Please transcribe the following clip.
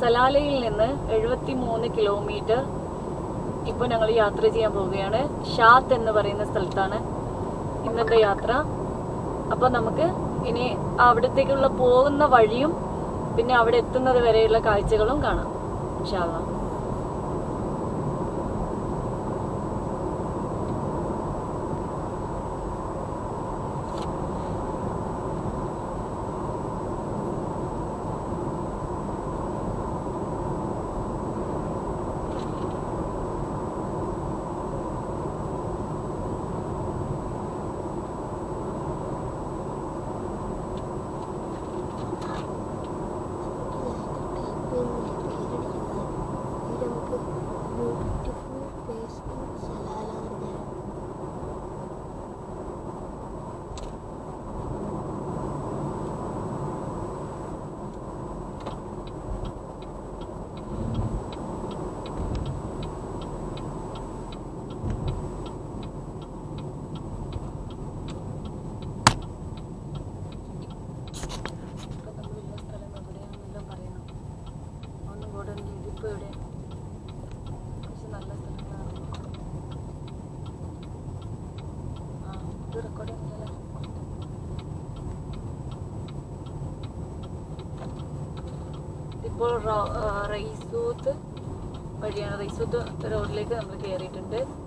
സലാലയിൽ നിന്ന് എഴുപത്തി മൂന്ന് കിലോമീറ്റർ ഇപ്പോൾ ഞങ്ങൾ യാത്ര ചെയ്യാൻ പോവുകയാണ് ഷാത്ത് എന്ന് പറയുന്ന സ്ഥലത്താണ് ഇന്നത്തെ യാത്ര അപ്പോൾ നമുക്ക് ഇനി അവിടത്തേക്കുള്ള പോകുന്ന വഴിയും പിന്നെ അവിടെ എത്തുന്നത് വരെയുള്ള കാഴ്ചകളും കാണാം ഇൻഷാല്ലാ ഇപ്പൊ നമ്മളുള്ള സ്ഥലം എവിടെയാണെന്നെല്ലാം പറയണം ഒന്നും കൂടെ ഒന്ന് ഇതിപ്പോ എവിടെയാണ് കുറച്ച് നല്ല സ്ഥലങ്ങളാണ് ആ ഇത് റെക്കോർഡ് ചെയ്യുന്നില്ല ഇപ്പോൾ റോ- ആ, റൈസൂത്ത് വഴിയാണ് റൈസൂത്ത് റോഡിലേക്ക് നമ്മൾ കയറിയിട്ടുണ്ട്